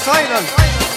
سايلنت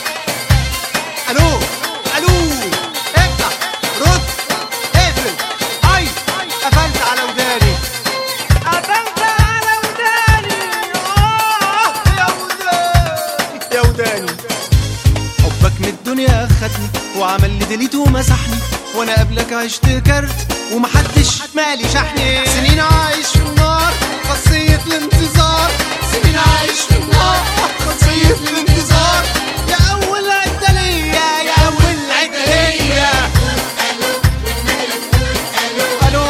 الو الو افتح رد اقفل اي قفلت على وداني قفلت على وداني آه يا وداني يا وداني حبك من الدنيا خدني وعمل لي ديليت ومسحني وانا قبلك عشت كارت ومحدش مالي شحني سنين عايش في النار خاصية الانتظار سنين عايش في النار خاصية الانتظار يا اول عدة ليا يا اول عدة ليا الو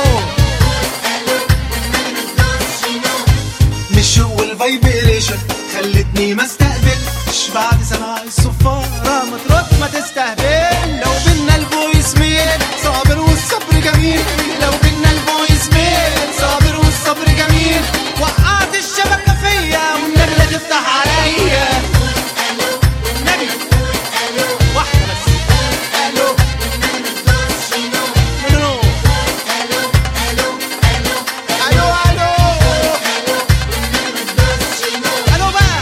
مش هو الفايبريشن خلتني ما استقبلش بعد سماع الصفارة ما ترد ما تستهبل لو بينا الفويس ميل صابر والصبر جميل لو بينا الفويس ميل صابر والصبر جميل وقعت الشبكة فيا والنجلة تفتح عليا النبي واحدة بس الو الو الو الو الو بقى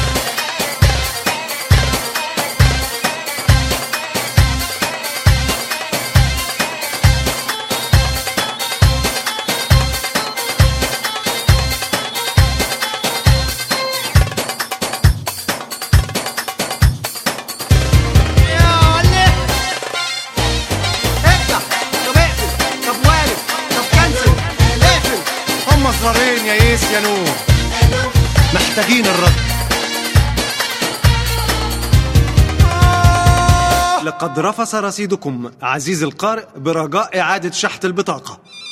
يا ولي افتح طب اقفل طب والد طب كنسل اقفل هم زرارين يا يس يا نور محتاجين الرد لقد رفس رصيدكم عزيز القارئ برجاء إعادة شحت البطاقة